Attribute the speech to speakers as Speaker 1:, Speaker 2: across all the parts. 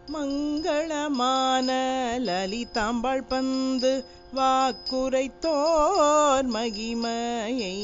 Speaker 1: மங்களமான லலிதாம்பாள் பந்து வாக்குரைத்தோர் மகிமையை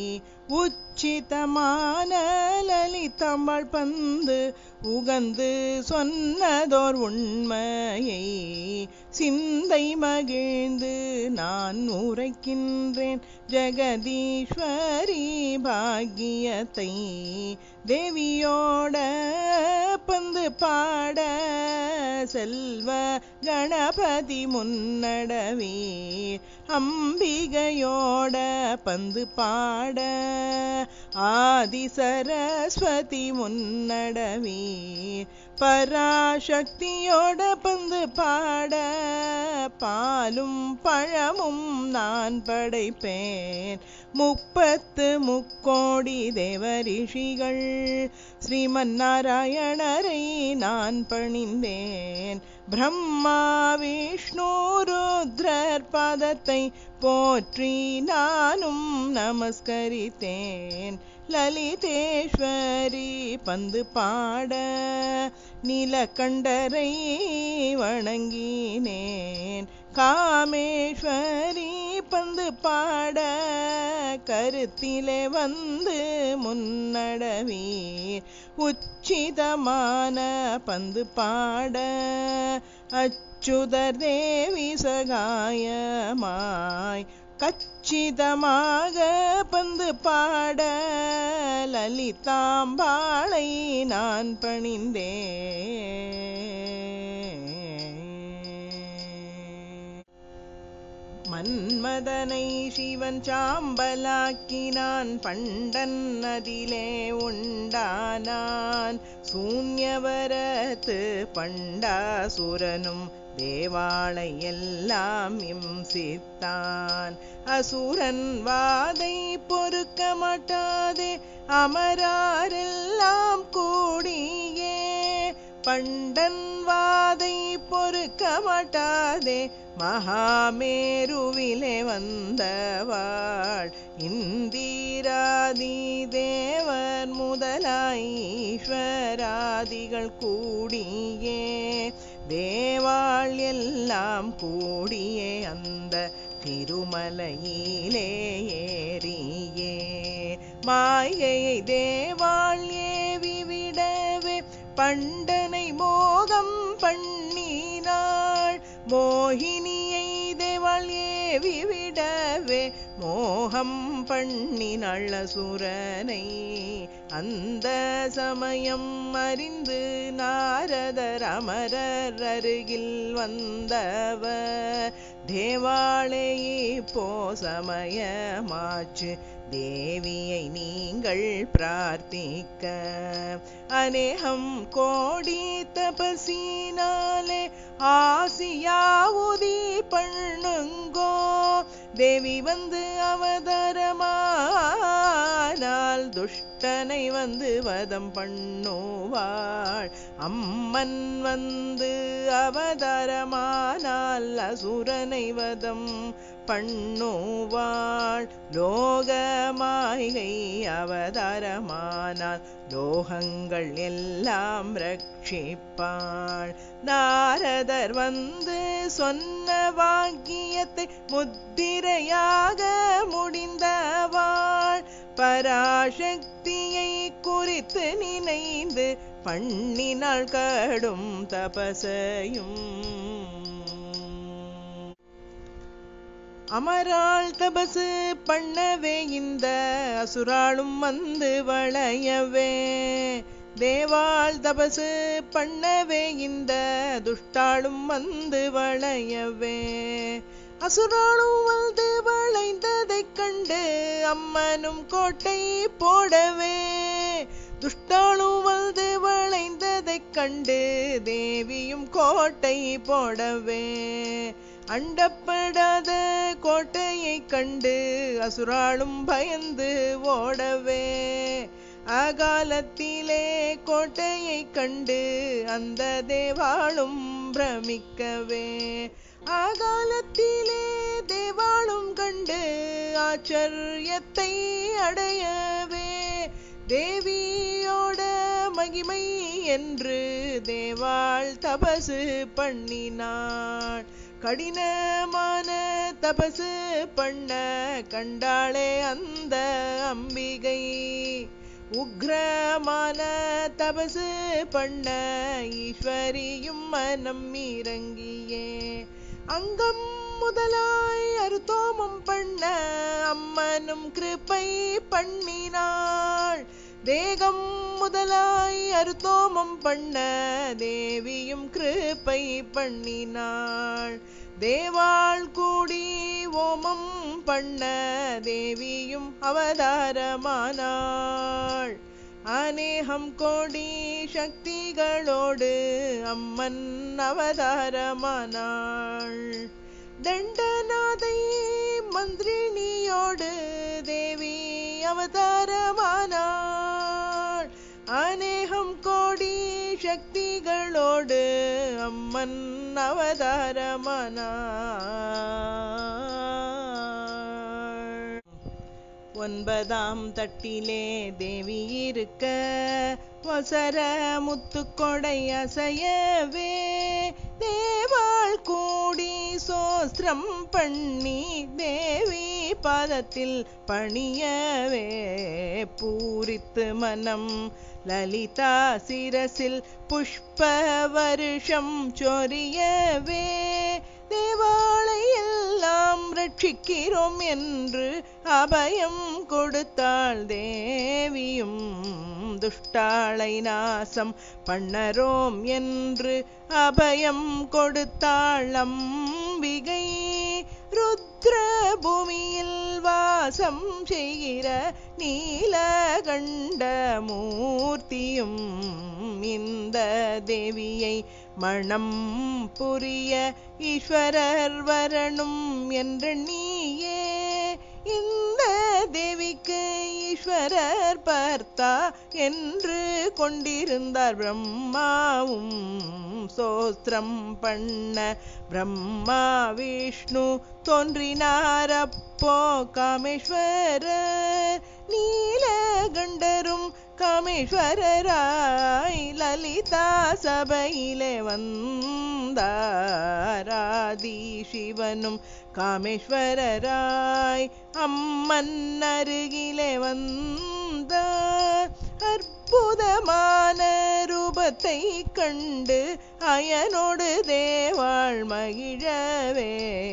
Speaker 1: உச்சிதமான லலிதாம்பாள் பந்து உகந்து சொன்னதோர் உண்மையை சிந்தை மகிழ்ந்து நான் உரைக்கின்றேன் ஜெகதீஸ்வரி பாக்கியத்தை தேவியோட பந்து பாட செல்வ கணபதி முன்னடவே அம்பிகையோட பந்து பாட ஆதி சரஸ்வதி முன்னடவே பராசக்தியோட பந்து பாட பாலும் பழமும் நான் படைப்பேன் முப்பத்து முக்கோடி தேவரிஷிகள் ஸ்ரீமன் நாராயணரை நான் பணிந்தேன் பிரம்மா விஷ்ணு ருத்ரர் பாதத்தை போற்றி நானும் நமஸ்கரித்தேன் லலிதேஸ்வரி பந்து பாட நீலகண்டரை வணங்கினேன் காமேஸ்வரி பந்து பாட கருத்திலே வந்து முன்னடவே உச்சிதமான பந்து பாட அச்சுதர் தேவி சகாயமாய் கச்சிதமாக பந்து பாட லலிதாம்பாளை நான் பணிந்தேன் மன்மதனை சிவன் சாம்பலாக்கினான் பண்டன் அதிலே உண்டானான் சூன்யவரத்து பண்டாசுரனும் தேவாளை எல்லாம் இம்சித்தான் அசுரன் வாதை பொறுக்க மாட்டாதே அமராரெல்லாம் கூடியே பண்டன் வாதை பொறுக்க மாட்டாதே மகாமேருவிலே வந்தவாள் இந்திராதி தேவர் முதலாய் ஈஸ்வராதிகள் கூடியே தேவாள் எல்லாம் கூடியே அந்த திருமலையிலே ஏறியே மாயையை தேவாள் ஏவி விடவே பண்டனை மோகம் பண்ணினாள் மோகினியை தேவாள் ஏவி விடவே மோகம் பண்ணினாள் அசுரனை அந்த சமயம் அறிந்து நாரதர் அமரர் அருகில் வந்தவர் தேவாளே இப்போ சமயமாச்சு தேவியை நீங்கள் பிரார்த்திக்க அநேகம் கோடி தபசினாலே ஆசியாவுதி பண்ணுங்கோ தேவி வந்து அவதரமானால் துஷ்டனை வந்து வதம் பண்ணுவாள் அம்மன் வந்து அவதாரமானால் அசுரனை வதம் பண்ணுவாள் லோகமாய்கை அவதாரமானால் லோகங்கள் எல்லாம் ரட்சிப்பாள் நாரதர் வந்து சொன்ன வாக்கியத்தை முத்திரையாக முடிந்தவாள் பராசக்தியை குறித்து நினைந்து பண்ணினாள் கடும் தபசையும் அமராள் தபசு பண்ணவே இந்த அசுராளும் வந்து வளையவே தேவாள் தபசு பண்ணவே இந்த துஷ்டாளும் வந்து வளையவே அசுராளும் வந்து வளைந்ததைக் கண்டு அம்மனும் கோட்டை போடவே துஷ்டாளும் வந்து வளைந்ததைக் கண்டு தேவியும் கோட்டை போடவே அண்டப்படாத கோட்டையைக் கண்டு அசுராளும் பயந்து ஓடவே அகாலத்திலே கோட்டையைக் கண்டு அந்த தேவாளும் பிரமிக்கவே அகாலத்திலே தேவாளும் கண்டு ஆச்சரியத்தை அடையவே தேவியோட மகிமை என்று தேவாள் தபசு பண்ணினாள் கடினமான தபசு பண்ண கண்டாளே அந்த அம்பிகை உக்ரமான தபசு பண்ண ஈஸ்வரியும் மனம் இறங்கியே அங்கம் முதலாய் அருத்தோமம் பண்ண அம்மனும் கிருபை பண்ணினாள் தேகம் முதலாய் அருத்தோமம் பண்ண தேவியும் கிருபை பண்ணினாள் தேவாள் கூடி ஓமம் பண்ண தேவியும் அவதாரமானாள் அநேகம் கோடி சக்திகளோடு அம்மன் அவதாரமானாள் தண்டநாதை மந்திரினியோடு தேவி அவதாரமானாள் அநேகம் கோடி சக்திகளோடு அம்மன் அவதாரமானாள் ஒன்பதாம் தட்டிலே தேவி இருக்க வசர முத்துக்கொடை அசையவே தேவாள் கூடி சோஸ்திரம் பண்ணி தேவி பாதத்தில் பணியவே பூரித்து மனம் லலிதா சிரசில் புஷ்ப வருஷம் சொரியவே தேவாளை எல்லாம் ரட்சிக்கிறோம் என்று அபயம் கொடுத்தாள் தேவியும் துஷ்டாளை நாசம் பண்ணரோம் என்று அபயம் கொடுத்தாள் அம்பிகை ருத்ர பூமியில் வாசம் செய்கிற நீலகண்ட மூர்த்தியும் இந்த தேவியை மணம் புரிய ஈஸ்வரர் வரணும் என்று நீயே இந்த தேவிக்கு ஈஸ்வரர் பார்த்தா என்று கொண்டிருந்தார் பிரம்மாவும் சோஸ்திரம் பண்ண பிரம்மா விஷ்ணு தோன்றினார் அப்போ காமேஸ்வரர் நீலகண்டரும் காமேஸ்வரராய் லலிதா சபையிலே வந்தாராதி சிவனும் காமேஸ்வரராய் அம்மன் அருகிலே வந்தார் அற்புதமான ரூபத்தை கண்டு அயனோடு தேவாள் மகிழவே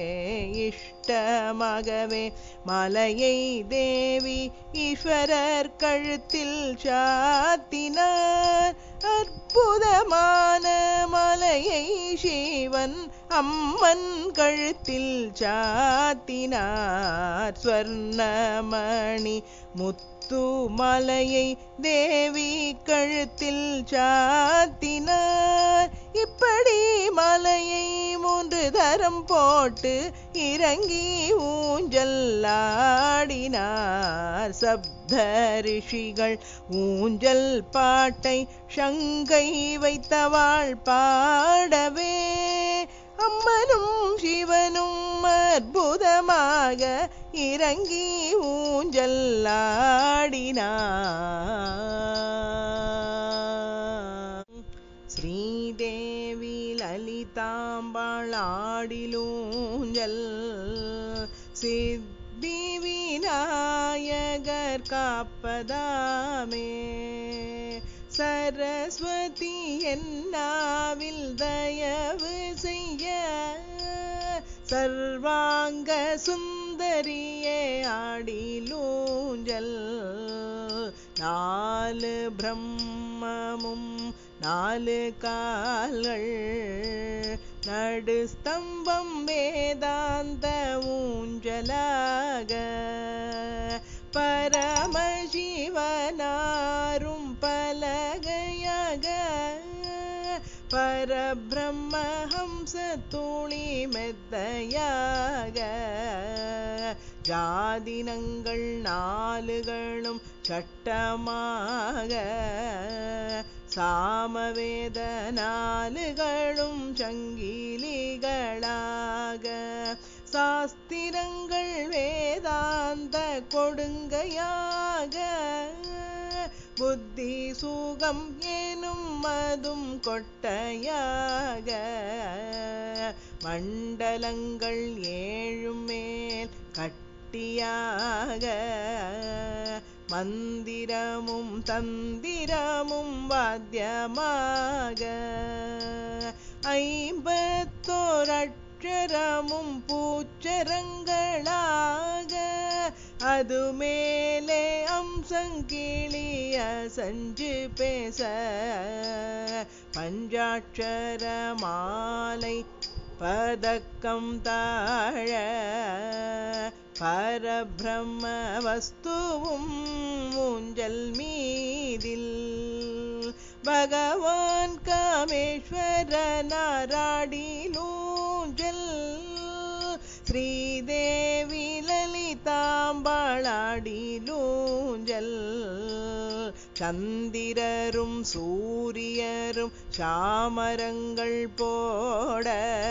Speaker 1: இஷ்டமாகவே மலையை தேவி ஈஸ்வரர் கழுத்தில் சாத்தினார் அற்புதமான மலையை சிவன் அம்மன் கழுத்தில் சாத்தினார் ஸ்வர்ணமணி முத்து மலையை தேவி கழுத்தில் சாத்தினார் இப்படி மலையை மூன்று தரம் போட்டு இறங்கி ஊஞ்சல்லாடினார் சப்த ரிஷிகள் ஊஞ்சல் பாட்டை சங்கை வைத்தவாள் பாடவே அம்மனும் சிவனும் அற்புதமாக இறங்கி ஊஞ்சல்லாடினார் ஸ்ரீதேவி லலிதாம்பாள் ஆடிலூஞ்சல் சித்தி விநாயகர் காப்பதாமே சரஸ்வதி என்னாவில் தயவு செய்ய சர்வாங்க சுந்தரியே ஆடிலூஞ்சல் நாலு பிரம்மமும் நாலு கால்கள் நடுஸ்தம்பம் வேதாந்த ஊஞ்சலாக பரமசிவனாரும் பலகையாக பரபிரம்மஹம்ச துளி மெத்தையாக ஜாதினங்கள் நாலுகளும் சட்டமாக சாமவேத நாலுகளும் சங்கிலிகளாக சாஸ்திரங்கள் வேதாந்த கொடுங்கையாக புத்தி சுகம் ஏனும் மதும் கொட்டையாக மண்டலங்கள் ஏழும் மேல் கட்டியாக மந்திரமும் தந்திரமும் வாத்தியமாக ஐம்பத்தோரட்சரமும் பூச்சரங்களாக அது மேலே அம்சங்கிளிய சஞ்சு பேச பஞ்சாட்சர மாலை பதக்கம் தாழ பரபிரம்ம வஸ்துவும் ஊஞ்சல் மீதில் பகவான் காமேஸ்வர நாராடிலூஞ்சல் ஸ்ரீதேவி லலிதாம்பாளாடிலூஞ்சல் சந்திரரும் சூரியரும் சாமரங்கள் போட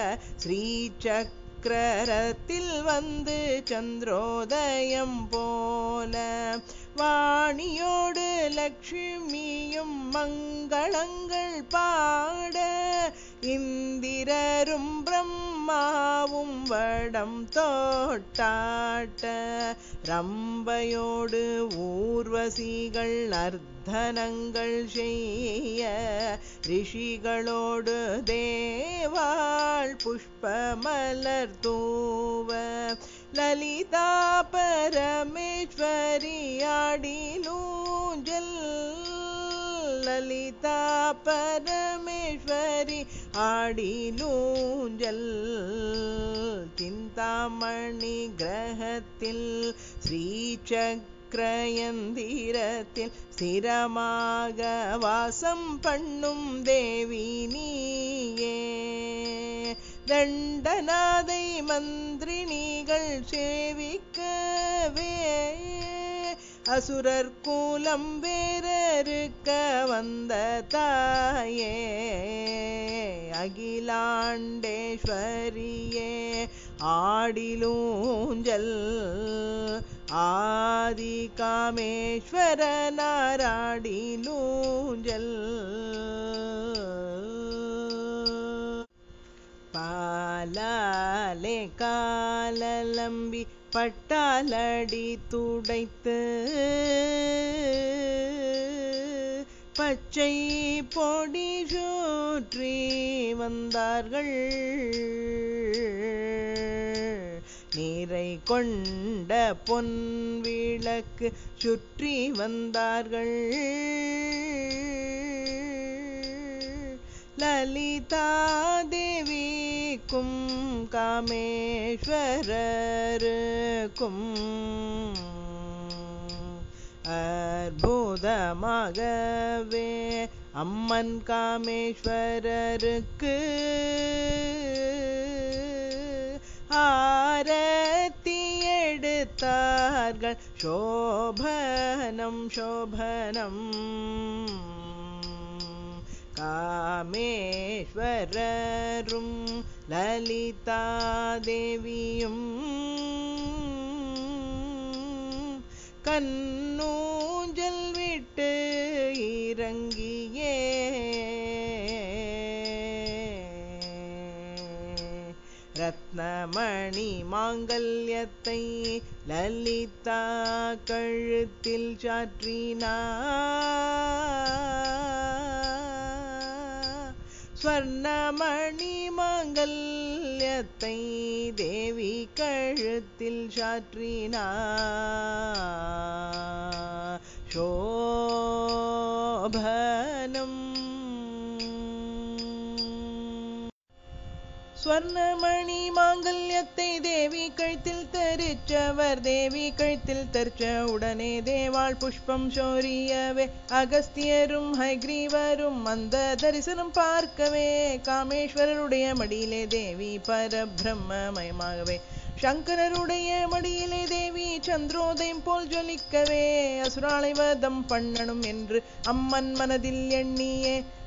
Speaker 1: ஸ்ரீசக்கரத்தில் வந்து சந்திரோதயம் போல வாணியோடு லக்ஷ்மியும் மங்களங்கள் பாட இந்திரரும் பிரம்மாவும் வடம் தோட்டாட்ட ரம்பையோடு ஊர்வசிகள் நர்த்தனங்கள் செய்ய ரிஷிகளோடு தேவாள் புஷ்பமலர் தூவ லலிதா பரமேஸ்வரி ஆடிலூஞ்சல் லலிதா பரமேஸ்வரி ஆடிலூஞ்சல் சிந்தாமணி கிரகத்தில் ஸ்ரீசக்கரயந்திரத்தில் ஸ்திரமாக வாசம் பண்ணும் தேவி நீயே தண்டநாதை மந்திரிணிகள் சேவிக்கவே அசுரர் கூலம் வேறறுக்க வந்த தாயே அகிலாண்டேஸ்வரியே ஆடிலூஞ்சல் ஆதி காமேஸ்வர நாராடிலூஞ்சல் பாலாலே காலலம்பி பட்டாலடி துடைத்து பச்சை பொடி சுற்றி வந்தார்கள் நீரை கொண்ட பொன் விளக்கு சுற்றி வந்தார்கள் லலிதா தேவிக்கும் காமேஸ்வரருக்கும் அற்புதமாகவே அம்மன் காமேஸ்வரருக்கு ஆரத்தி எடுத்தார்கள் சோபனம் சோபனம் காமேஸ்வரரும் லலிதா தேவியும் கண்ணூஞ்சல் விட்டு இறங்கியே ரத்னமணி மாங்கல்யத்தை லலிதா கழுத்தில் சாற்றினார் ஸ்வர்ணமணி மாங்கல்யத்தை தேவி கழுத்தில் சாற்றினார் சோபனம் ஸ்வர்ணமணி மாங்கல்யத்தை தேவி கழுத்தில் தரிச்சவர் தேவி கழுத்தில் தரிச்ச உடனே தேவாள் புஷ்பம் சோரியவே அகஸ்தியரும் ஹைகிரீவரும் அந்த தரிசனம் பார்க்கவே காமேஸ்வரருடைய மடியிலே தேவி பரபிரம்மமயமாகவே சங்கரருடைய மடியிலே தேவி சந்திரோதயம் போல் ஜொலிக்கவே அசுராளை வதம் பண்ணணும் என்று அம்மன் மனதில் எண்ணியே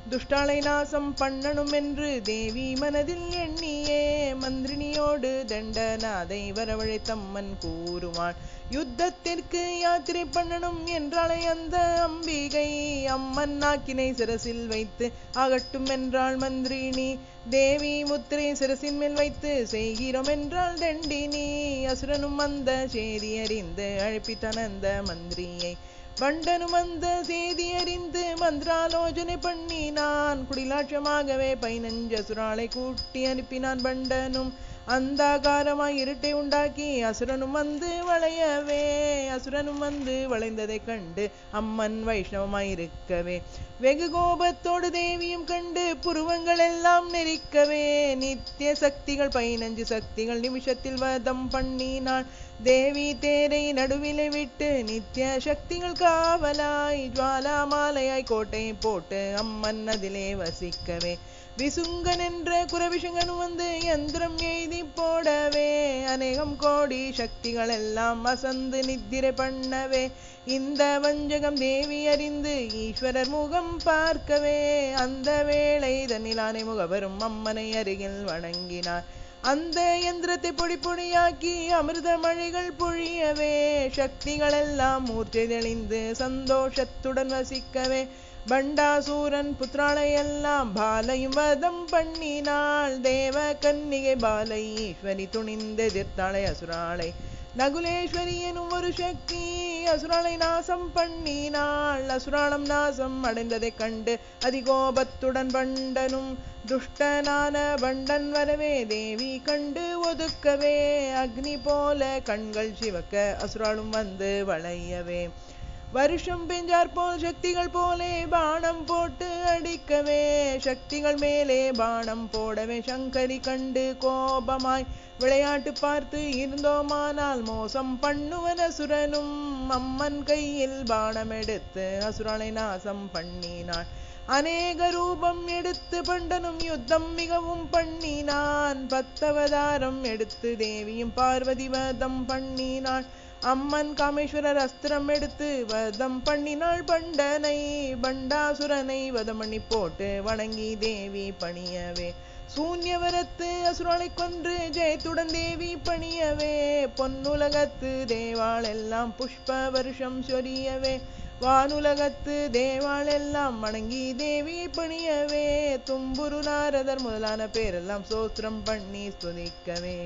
Speaker 1: துஷ்டாளை நாசம் பண்ணணும் என்று தேவி மனதில் எண்ணியே மந்திரினியோடு தண்டநாதை வரவழைத்தம்மன் கூறுவாள் யுத்தத்திற்கு யாத்திரை பண்ணணும் என்றாளை அந்த அம்பிகை அம்மன் நாக்கினை சிரசில் வைத்து ஆகட்டும் என்றாள் மந்திரினி தேவி முத்திரை சிரசின் மேல் வைத்து செய்கிறோம் என்றாள் தண்டினி அசுரனும் அந்த செய்தி அறிந்து அழைப்பித்தான் அந்த மந்திரியை வண்டனும் அந்த செய்தி அறிந்து மந்திராலோசனை பண்ணினான் குடிலாட்சமாகவே பதினஞ்சு அசுராளை கூட்டி அனுப்பினான் வண்டனும் அந்தாகாரமாய் இருட்டை உண்டாக்கி அசுரனும் வந்து வளையவே அசுரனும் வந்து வளைந்ததைக் கண்டு அம்மன் வைஷ்ணவமாயிருக்கவே வெகு கோபத்தோடு தேவியும் கண்டு புருவங்கள் எல்லாம் நெரிக்கவே நித்திய சக்திகள் பதினஞ்சு சக்திகள் நிமிஷத்தில் வதம் பண்ணினாள் தேவி தேரை நடுவிலே விட்டு நித்திய சக்திகள் காவலாய் ஜுவாலாமாலையாய் கோட்டை போட்டு அம்மன் அதிலே வசிக்கவே விசுங்கன் என்ற குரவிசுங்கன் வந்து யந்திரம் எய்தி போடவே அநேகம் கோடி சக்திகள் எல்லாம் அசந்து நித்திரை பண்ணவே இந்த வஞ்சகம் தேவி அறிந்து ஈஸ்வரர் முகம் பார்க்கவே அந்த வேளை தன்னிலானை முகவரும் அம்மனை அருகில் வணங்கினார் அந்த யந்திரத்தை பொடி பொடியாக்கி அமிர்த மழைகள் பொழியவே சக்திகள் எல்லாம் மூர்ச்சை தெளிந்து சந்தோஷத்துடன் வசிக்கவே பண்டாசூரன் புத்திராளை எல்லாம் பாலையும் வதம் பண்ணினாள் தேவ கன்னிகை பாலை ஈஸ்வரி துணிந்து எதிர்த்தாளை அசுராளை நகுலேஸ்வரி எனும் ஒரு சக்தி அசுராளை நாசம் பண்ணினாள் அசுராளம் நாசம் அடைந்ததைக் கண்டு அதிகோபத்துடன் பண்டனும் துஷ்டனான பண்டன் வரவே தேவி கண்டு ஒதுக்கவே அக்னி போல கண்கள் சிவக்க அசுராளும் வந்து வளையவே வருஷம் பெஞ்சார் போல் சக்திகள் போலே பானம் போட்டு அடிக்கவே சக்திகள் மேலே பானம் போடவே சங்கரி கண்டு கோபமாய் விளையாட்டு பார்த்து இருந்தோமானால் மோசம் பண்ணுவன் அசுரனும் அம்மன் கையில் பானம் எடுத்து அசுரனை நாசம் பண்ணினாள் அநேக ரூபம் எடுத்து பண்டனும் யுத்தம் மிகவும் பண்ணினான் பத்தவதாரம் எடுத்து தேவியும் பார்வதி வதம் பண்ணினாள் அம்மன் காமேஸ்வரர் அஸ்திரம் எடுத்து வதம் பண்ணினாள் பண்டனை பண்டாசுரனை வதம் பண்ணி போட்டு வணங்கி தேவி பணியவே சூன்யவரத்து அசுரனை கொன்று ஜெயத்துடன் தேவி பணியவே பொன்னுலகத்து தேவாள் எல்லாம் புஷ்ப வருஷம் சொரியவே வானுலகத்து தேவாள் எல்லாம் வணங்கி தேவி பணியவே தும்புரு நாரதர் முதலான பேரெல்லாம் சோத்திரம் பண்ணி ஸ்துதிக்கவே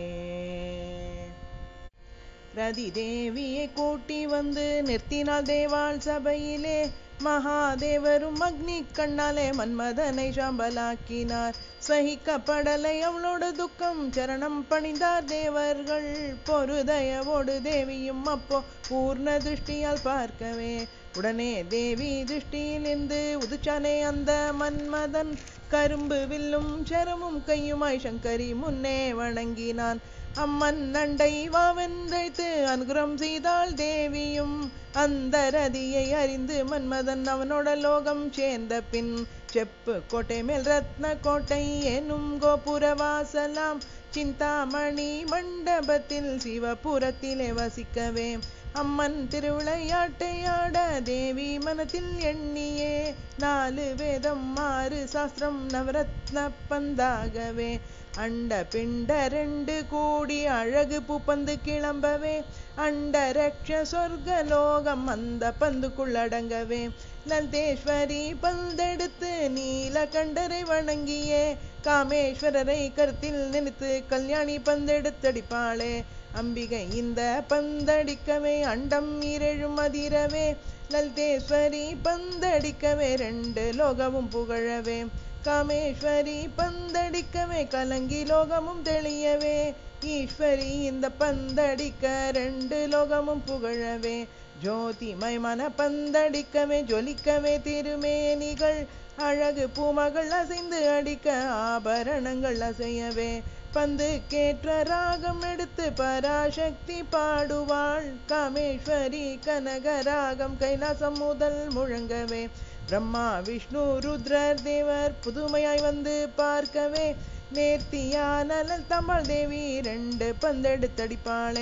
Speaker 1: ரதி தேவியை கூட்டி வந்து நிறுத்தினாள் தேவாள் சபையிலே மகாதேவரும் அக்னி கண்ணாலே மன்மதனை சாம்பலாக்கினார் சகிக்கப்படலை அவளோட துக்கம் சரணம் பணிந்தார் தேவர்கள் பொருதயவோடு தேவியும் அப்போ பூர்ண திருஷ்டியால் பார்க்கவே உடனே தேவி திருஷ்டியிலிருந்து உதிச்சானே அந்த மன்மதன் கரும்பு வில்லும் சரமும் கையுமாய் சங்கரி முன்னே வணங்கினான் அம்மன் நண்டை வாவென்றழைத்து அனுகிரம் செய்தாள் தேவியும் அந்த ரதியை அறிந்து மன்மதன் அவனோட லோகம் சேர்ந்த பின் செப்பு கோட்டை மேல் ரத்ன கோட்டை எனும் கோபுர வாசலாம் சிந்தாமணி மண்டபத்தில் சிவபுரத்திலே வசிக்கவே அம்மன் திருவிளையாட்டையாட தேவி மனத்தில் எண்ணியே நாலு வேதம் ஆறு சாஸ்திரம் நவரத்ன பந்தாகவே அண்ட பிண்ட ரெண்டு கூடி அழகு பூப்பந்து கிளம்பவே அண்ட ரக்ஷ சொர்க்க லோகம் அந்த பந்துக்குள்ளடங்கவே லல்தேஸ்வரி பந்தெடுத்து நீலகண்டரை வணங்கியே காமேஸ்வரரை கருத்தில் நினைத்து கல்யாணி பந்தெடுத்தடிப்பாளே அம்பிகை இந்த பந்தடிக்கவே அண்டம் இரழும் அதிரவே லல்தேஸ்வரி பந்தடிக்கவே ரெண்டு லோகமும் புகழவே காமேஸ்வரி பந்தடிக்கவே கலங்கி லோகமும் தெளியவே ஈஸ்வரி இந்த பந்தடிக்க ரெண்டு லோகமும் புகழவே ஜோதிமயமான பந்தடிக்கவே ஜொலிக்கவே திருமேனிகள் அழகு பூமகள் அசைந்து அடிக்க ஆபரணங்கள் அசையவே பந்து கேற்ற ராகம் எடுத்து பராசக்தி பாடுவாள் காமேஸ்வரி கனக ராகம் கைலாசம் முதல் முழங்கவே பிரம்மா விஷ்ணு ருத்ரர் தேவர் புதுமையாய் வந்து பார்க்கவே நேர்த்தியான தமிழ் தேவி ரெண்டு பந்தெடுத்தடிப்பாளே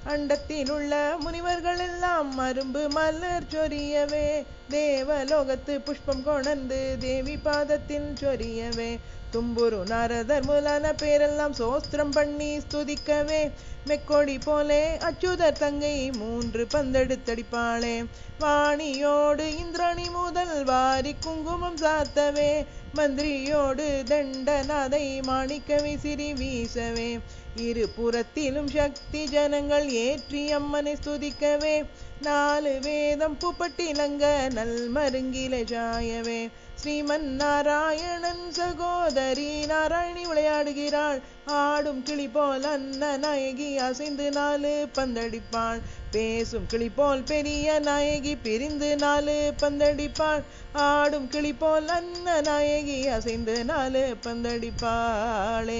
Speaker 1: அண்டத்தில் உள்ள முனிவர்கள் எல்லாம் மரும்பு மலர் சொரியவே தேவலோகத்து புஷ்பம் கொணர்ந்து தேவி பாதத்தில் சொரியவே தும்புரு நாரதர் முதலான பேரெல்லாம் சோஸ்திரம் பண்ணி ஸ்துதிக்கவே மெக்கொடி போலே அச்சுதர் தங்கை மூன்று பந்தெடுத்தடிப்பாளே வாணியோடு இந்திராணி முதல் வாரி குங்குமம் சாத்தவே மந்திரியோடு தண்டநாதை மாணிக்க விசிறி வீசவே இரு புறத்திலும் சக்தி ஜனங்கள் ஏற்றி அம்மனை ஸ்துதிக்கவே நாலு வேதம் புப்பட்டிலங்க நல் மருங்கிலே ஜாயவே ஸ்ரீமன் நாராயணன் சகோதரி நாராயணி விளையாடுகிறாள் ஆடும் கிளி போல் அன்ன நாயகி அசைந்து நாலு பந்தடிப்பாள் பேசும் கிளி போல் பெரிய நாயகி பிரிந்து நாலு பந்தடிப்பாள் ஆடும் கிளி போல் அன்ன நாயகி அசைந்து நாலு பந்தடிப்பாளே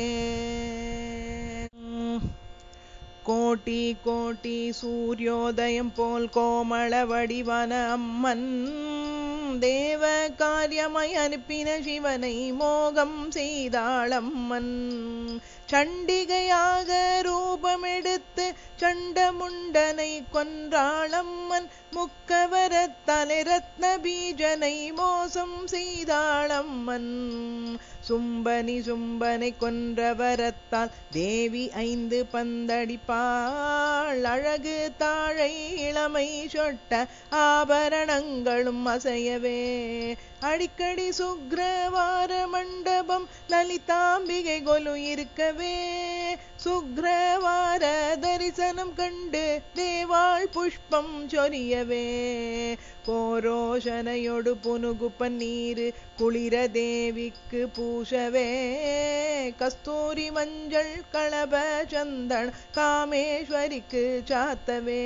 Speaker 1: கோட்டி கோட்டி சூரியோதயம் போல் கோமள வடிவான அம்மன் தேவ காரியமாய் அனுப்பின சிவனை மோகம் செய்தாளம்மன் சண்டிகையாக ரூபமெடுத்து சண்டமுண்டனை கொன்றாளம்மன் முக்கவரத்தாலே ரத்ன பீஜனை மோசம் செய்தாளம்மன் சும்பனி சும்பனை கொன்றவரத்தால் தேவி ஐந்து பந்தடிப்பாள் அழகு தாழை இளமை சொட்ட ஆபரணங்களும் அசையவே அடிக்கடி சுக்ரவார மண்டபம் லலிதாம்பிகை கொலு இருக்கவே சுக்ரவார தரிசனம் கண்டு தேவாள் புஷ்பம் சொரியவே கோரோஷனையொடு புனுகு பன்னீரு குளிர தேவிக்கு பூசவே கஸ்தூரி மஞ்சள் களப சந்தன் காமேஸ்வரிக்கு சாத்தவே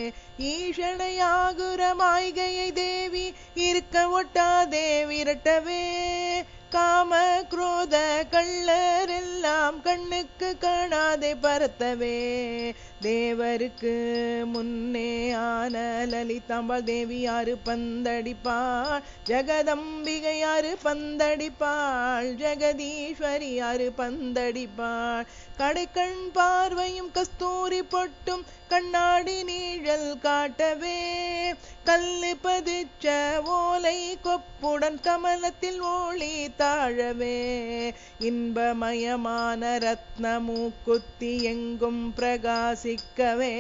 Speaker 1: ஈஷணையாகுர மாய்கையை தேவி இருக்க ஒட்டாதே விரட்டவே காம குரோத கள்ளர் எல்லாம் கண்ணுக்கு காணாதே பரத்தவே தேவருக்கு முன்னே ஆன லலிதாம்பாள் தேவி யாரு பந்தடிப்பாள் ஜெகதம்பிகை யாரு பந்தடிப்பாள் ஜெகதீஸ்வரி யாரு பந்தடிப்பாள் கடைக்கண் பார்வையும் கஸ்தூரி பொட்டும் கண்ணாடி நீழல் காட்டவே கல்லு பதிச்ச ஓலை கொப்புடன் கமலத்தில் ஒளி தாழவே இன்பமயமான ரத்ன மூக்குத்தி எங்கும் பிரகாசிக்கவே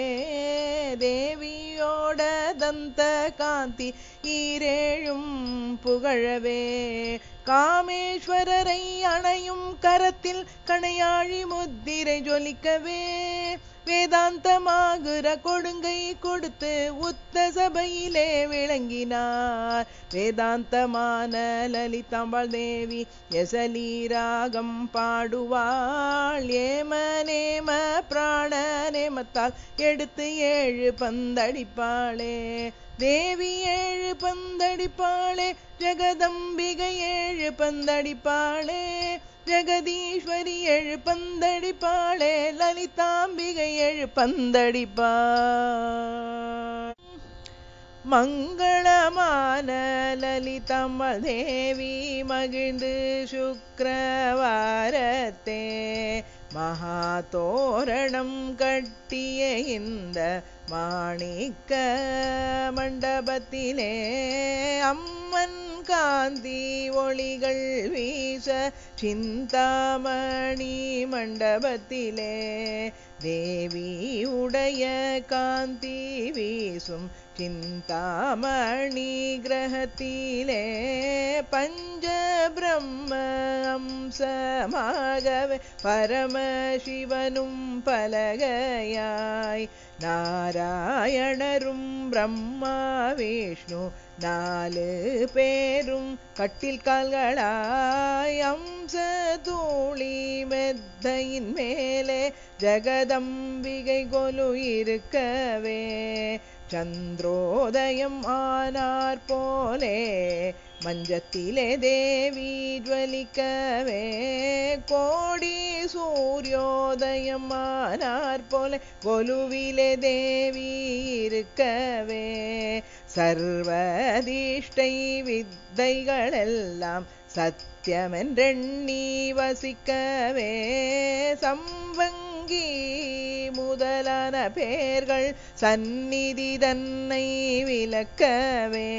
Speaker 1: தேவியோட தந்த காந்தி ஈரேழும் புகழவே காமேஸ்வரரை அணையும் கரத்தில் கணையாழி முத்திரை ஜொலிக்கவே வேதாந்தமாகுற கொடுங்கை கொடுத்து உத்த சபையிலே விளங்கினார் வேதாந்தமான லலிதாம்பாள் தேவி எசலீராகம் பாடுவாள் ஏம நேம பிராண நேமத்தால் எடுத்து ஏழு பந்தடிப்பாளே தேவி ஏழு பந்தடிப்பாளே ஜெகதம்பிகை ஏழு பந்தடிப்பாளே ஜெகதீஸ்வரி எழு பந்தடிப்பாளே லலிதாம்பிகை எழு பந்தடிப்பா மங்களமான லலிதம்மல் தேவி மகிழ்ந்து சுக்கிரவாரத்தே மகா தோரணம் கட்டிய இந்த மாணிக்க மண்டபத்திலே அம்மன் காந்தி ஒளிகள் வீச சிந்தாமணி மண்டபத்திலே தேவி உடைய காந்தி வீசும் சிந்தாமணி கிரகத்திலே பஞ்ச பிரம்ம அம்சமாகவே பரமசிவனும் பலகையாய் நாராயணரும் பிரம்மா விஷ்ணு நாலு பேரும் கட்டில் கால்களாய் அம்ச தூளி மெத்தையின் மேலே ஜெகதம்பிகை கொலு இருக்கவே சந்திரோதயம் ஆனார் போலே மஞ்சத்திலே தேவி ஜுவலிக்கவே கோடி சூரியோதயம் ஆனார் போலே கொலுவிலே தேவி இருக்கவே சர்வதிஷ்டை வித்தைகளெல்லாம் சத்தியமென்றெண்ணி வசிக்கவே சம்பங்க சங்கி முதலான பெயர்கள் சந்நிதி தன்னை விளக்கவே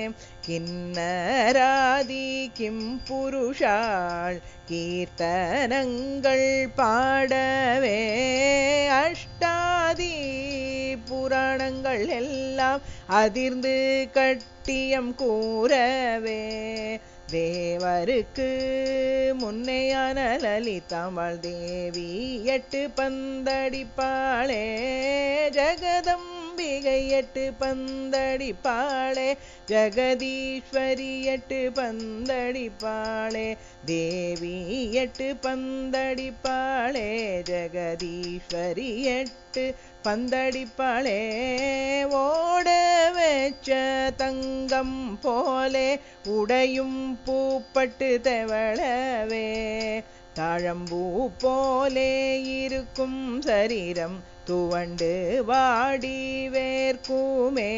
Speaker 1: கிண்ணராதி கிம் புருஷாள் கீர்த்தனங்கள் பாடவே அஷ்டாதி புராணங்கள் எல்லாம் அதிர்ந்து கட்டியம் கூறவே தேவருக்கு முன்னையான லலிதாம்பாள் தேவி எட்டு பந்தடிப்பாளே ஜெகதம்பிகை எட்டு பந்தடிப்பாளே ஜெகதீஸ்வரி எட்டு பந்தடிப்பாளே தேவி எட்டு பந்தடிப்பாளே ஜெகதீஸ்வரி எட்டு பந்தடிப்பாளே ஓட வச்ச தங்கம் போலே உடையும் பூப்பட்டு தவளவே தாழம்பூ போலே இருக்கும் சரீரம் துவண்டு வாடி வேர்க்குமே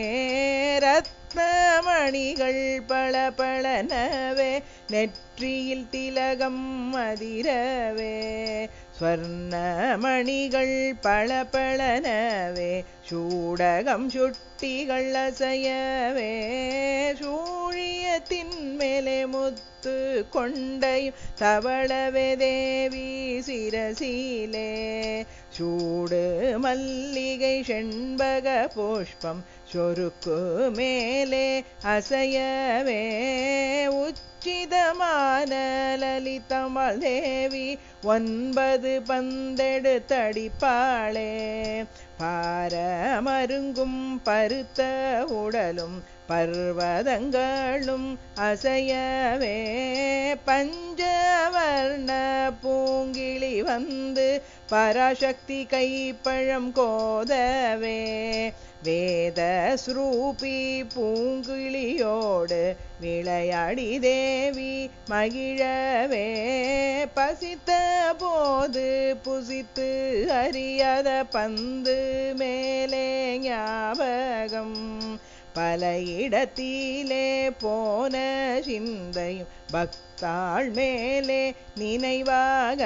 Speaker 1: ரத்னமணிகள் பல பளனவே நெற்றியில் திலகம் அதிரவே ஸ்வர்ணமணிகள் பல பளனவே சூடகம் சுட்டிகள் அசையவே சூழியத்தின் மேலே முத்து கொண்டையும் தவளவே தேவி சிரசிலே சூடு மல்லிகை செண்பக புஷ்பம் சொருக்கு மேலே அசையவே உச்சிதமான லலிதம்மாள் தேவி ஒன்பது பந்தெடுத்தடிப்பாளே பாரமருங்கும் பருத்த உடலும் பர்வதங்களும் அசையவே பஞ்சவர்ண பூங்கிளி வந்து பராசக்தி கைப்பழம் கோதவே வேத ஸ்ரூபி பூங்கிளியோடு விளையாடி தேவி மகிழவே பசித்த போது புசித்து அறியாத பந்து மேலே ஞாபகம் பல இடத்திலே போன சிந்தையும் பக்தாள் மேலே நினைவாக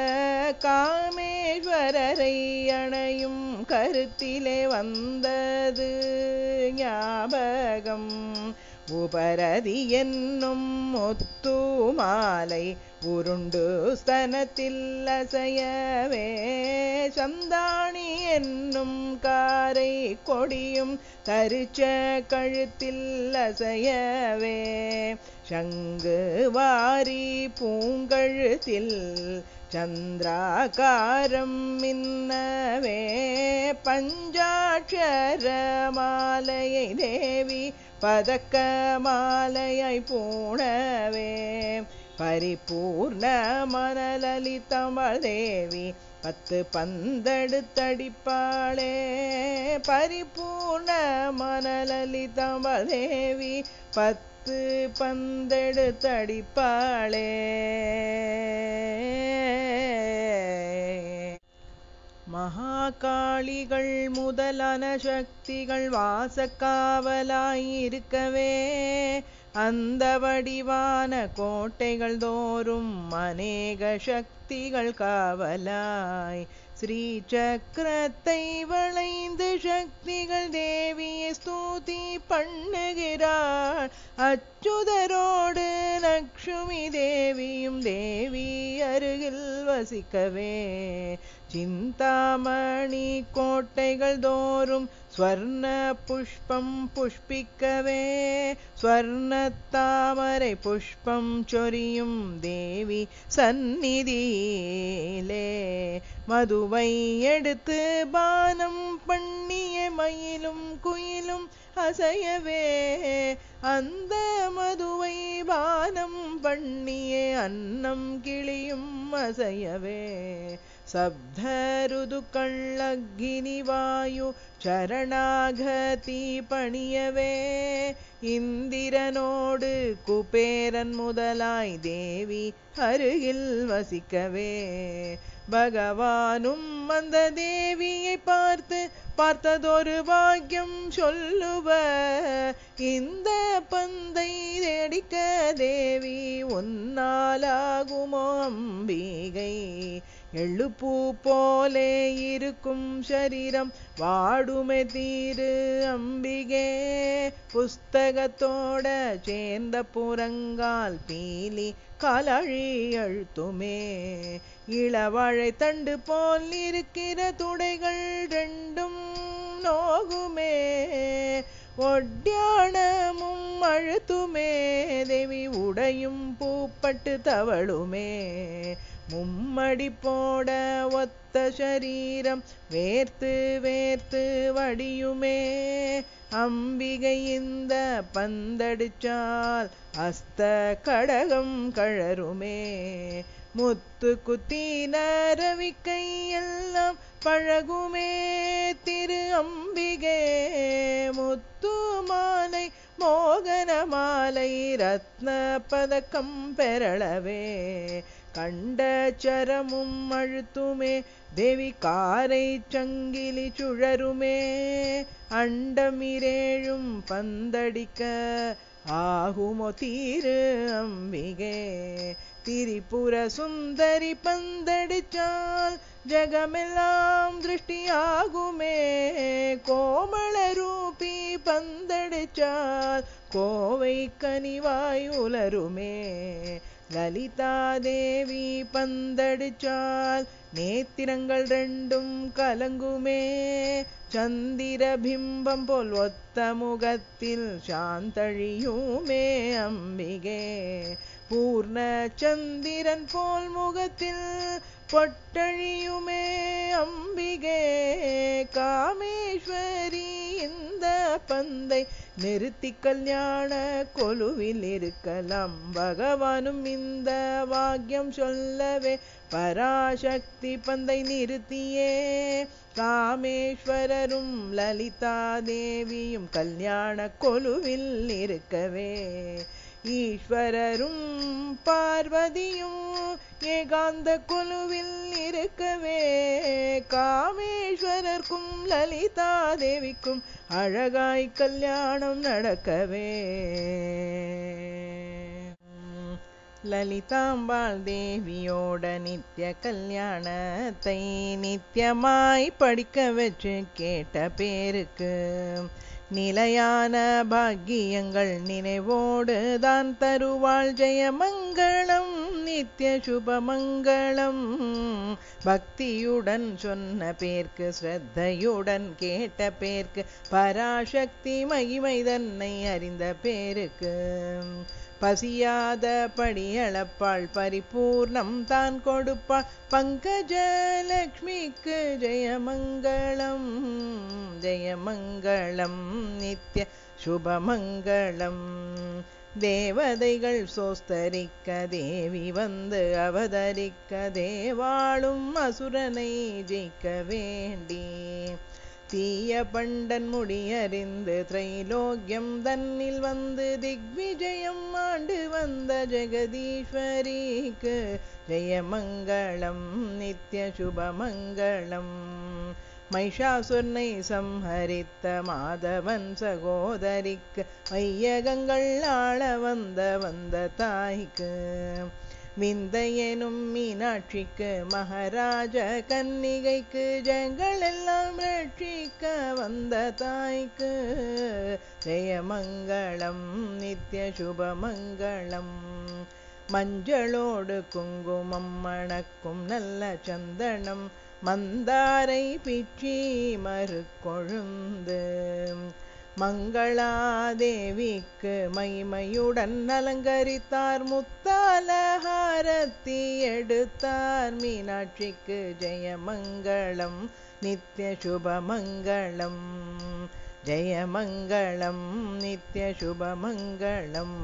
Speaker 1: காமேஸ்வரரை அணையும் கருத்திலே வந்தது ஞாபகம் உபரதி என்னும் முத்து மாலை உருண்டு ஸ்தனத்தில் அசையவே சந்தாணி என்னும் காரை கொடியும் தரிச்ச கழுத்தில் அசையவே சங்கு வாரி பூங்கழுத்தில் சந்திராகாரம் மின்னவே பஞ்சாட்சர மாலையை தேவி பதக்க மாலையை பூணவே பரிபூர்ண மனலலிதம்பாள் தேவி பத்து பந்தெடுத்தடிப்பாளே பரிபூர்ண மனலலிதம்பாள் தேவி பத்து பந்தெடுத்தடிப்பாளே மகாகாளிகள் முதலான சக்திகள் வாசக்காவலாய் இருக்கவே அந்த வடிவான கோட்டைகள் தோறும் அநேக சக்திகள் காவலாய் ஸ்ரீ சக்கரத்தை வளைந்து சக்திகள் தேவியை ஸ்தூதி பண்ணுகிறாள் அச்சுதரோடு லக்ஷ்மி தேவியும் தேவி அருகில் வசிக்கவே சிந்தாமணி கோட்டைகள் தோறும் ஸ்வர்ண புஷ்பம் புஷ்பிக்கவே ஸ்வர்ண தாமரை புஷ்பம் சொரியும் தேவி சந்நிதியிலே மதுவை எடுத்து பானம் பண்ணிய மயிலும் குயிலும் அசையவே அந்த மதுவை பானம் பண்ணிய அன்னம் கிளியும் அசையவே சப்த ருதுக்கள் அக்னி வாயு சரணாகதி பணியவே இந்திரனோடு குபேரன் முதலாய் தேவி அருகில் வசிக்கவே பகவானும் அந்த தேவியை பார்த்து பார்த்ததொரு பாக்கியம் சொல்லுவ இந்த பந்தை தேடிக்க தேவி உன்னாலாகுமோ அம்பிகை எள்ளுப்பூ போலே இருக்கும் சரீரம் வாடுமே தீரு அம்பிகே புஸ்தகத்தோட சேர்ந்த புறங்கால் பீலி காலழி அழுத்துமே இளவாழை தண்டு போல் இருக்கிற துடைகள் ரெண்டும் நோகுமே ஒட்டியானமும் அழுத்துமே தேவி உடையும் பூப்பட்டு தவழுமே மும்மடி போட ஒத்த சரீரம் வேர்த்து வேர்த்து வடியுமே அம்பிகை இந்த பந்தடிச்சால் அஸ்த கடகம் கழருமே முத்து குத்தி நரவிக்கை எல்லாம் பழகுமே திரு அம்பிகே முத்து மாலை மோகன மாலை ரத்ன பதக்கம் பெறளவே கண்ட சரமும் அழுத்துமே தேவி காரை சங்கிலி சுழருமே அண்டமிரேழும் பந்தடிக்க ஆகுமோ தீரு அம்பிகே திரிபுர சுந்தரி பந்தடிச்சால் ஜகமெல்லாம் திருஷ்டியாகுமே கோமள ரூபி பந்தடிச்சால் கோவை கனிவாய் உலருமே லலிதா தேவி பந்தடிச்சால் நேத்திரங்கள் ரெண்டும் கலங்குமே சந்திர பிம்பம் போல் ஒத்த முகத்தில் சாந்தழியுமே அம்பிகே பூர்ண சந்திரன் போல் முகத்தில் பொட்டழியுமே அம்பிகே காமேஸ்வரி இந்த பந்தை நிறுத்தி கல்யாண கொலுவில் இருக்கலாம் பகவானும் இந்த வாக்கியம் சொல்லவே பராசக்தி பந்தை நிறுத்தியே காமேஸ்வரரும் லலிதா தேவியும் கல்யாண கொலுவில் இருக்கவே ஈஸ்வரரும் பார்வதியும் ஏகாந்த குழுவில் இருக்கவே காமேஸ்வரர்க்கும் லலிதா தேவிக்கும் அழகாய் கல்யாணம் நடக்கவே லலிதாம்பாள் தேவியோட நித்திய கல்யாணத்தை நித்தியமாய் படிக்க வச்சு கேட்ட பேருக்கு நிலையான பாக்கியங்கள் நினைவோடு தான் தருவாள் ஜெயமங்களம் நித்திய சுபமங்களம் பக்தியுடன் சொன்ன பேர்க்கு ஸ்ரத்தையுடன் கேட்ட பேர்க்கு பராசக்தி மகிமை தன்னை அறிந்த பேருக்கு பசியாத படியளப்பாள் பரிபூர்ணம் தான் கொடுப்பாள் பங்கஜலக்ஷ்மிக்கு ஜெயமங்களம் ஜெயமங்களம் நித்ய சுபமங்களம் தேவதைகள் சோஸ்தரிக்க தேவி வந்து அவதரிக்க தேவாளும் அசுரனை ஜெயிக்க வேண்டி தீய பண்டன் முடியறிந்து திரைலோக்கியம் தன்னில் வந்து திக்விஜயம் ஆண்டு வந்த ஜெகதீஸ்வரிக்கு ஜெயமங்களம் நித்ய சுபமங்களம் மைஷாசுர்னை சம்ஹரித்த மாதவன் சகோதரிக்கு வையகங்கள் ஆள வந்த வந்த தாய்க்கு விந்தையெனும் மீனாட்சிக்கு மகாராஜ கன்னிகைக்கு ஜங்கள் எல்லாம் ரட்சிக்க வந்த தாய்க்கு ஜெயமங்களம் நித்ய சுபமங்களம் மஞ்சளோடு குங்குமம் மணக்கும் நல்ல சந்தனம் மந்தாரை பிச்சி மறுக்கொழுந்து மங்களாதேவிக்கு மைமையுடன் அலங்கரித்தார் முத்தாலஹாரத்தி எடுத்தார் மீனாட்சிக்கு ஜெயமங்களம் நித்ய சுபமங்களம் ஜெயமங்களம் நித்ய சுபமங்களம்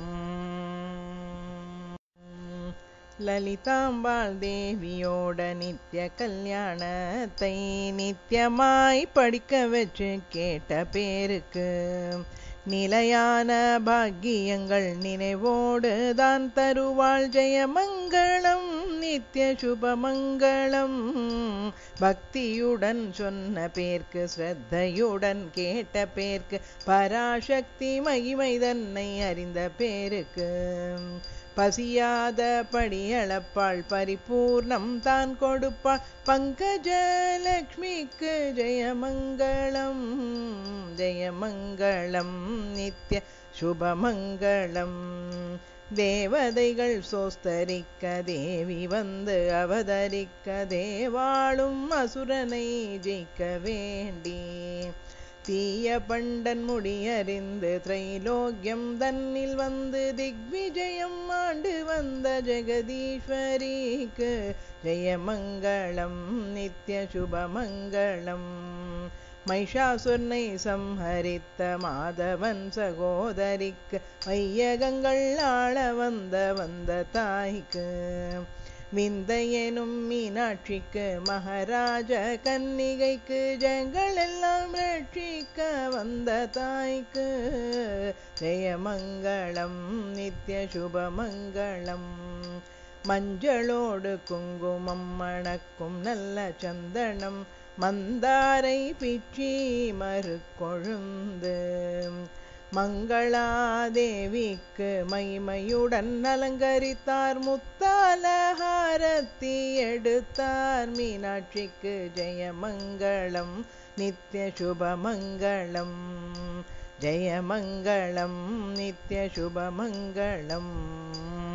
Speaker 1: லலிதாம்பாள் தேவியோட நித்திய கல்யாணத்தை நித்தியமாய் படிக்க வச்சு கேட்ட பேருக்கு நிலையான பாக்கியங்கள் நினைவோடு தான் தருவாள் ஜெயமங்களம் நித்ய சுபமங்களம் பக்தியுடன் சொன்ன பேர்க்கு ஸ்ரத்தையுடன் கேட்ட பேர்க்கு பராசக்தி மகிமை தன்னை அறிந்த பேருக்கு பசியாத படியளப்பாள் பரிபூர்ணம் தான் கொடுப்பாள் பங்கஜலக்ஷ்மிக்கு ஜெயமங்களம் ஜெயமங்களம் நித்ய சுபமங்களம் தேவதைகள் சோஸ்தரிக்க தேவி வந்து அவதரிக்க தேவாளும் அசுரனை ஜெயிக்க வேண்டி தீய பண்டன் முடியறிந்து திரைலோக்கியம் தன்னில் வந்து திக்விஜயம் ஆண்டு வந்த ஜெகதீஸ்வரிக்கு ஜெயமங்களம் நித்ய சுபமங்களம் மைஷாசுர்னை சம்ஹரித்த மாதவன் சகோதரிக்கு வையகங்கள் ஆள வந்த வந்த தாய்க்கு விந்தையெனும் மீனாட்சிக்கு மகாராஜ கன்னிகைக்கு ஜங்கள் எல்லாம் ரட்சிக்க வந்த தாய்க்கு ஜெயமங்களம் நித்ய சுபமங்களம் மஞ்சளோடு குங்குமம் மணக்கும் நல்ல சந்தனம் மந்தாரை பிச்சி மறுக்கொழுந்து மங்களாதேவிக்கு மைமையுடன் அலங்கரித்தார் முத்தாலஹாரத்தி எடுத்தார் மீனாட்சிக்கு ஜெயமங்களம் நித்ய சுபமங்களம் ஜெயமங்களம் நித்ய சுபமங்களம்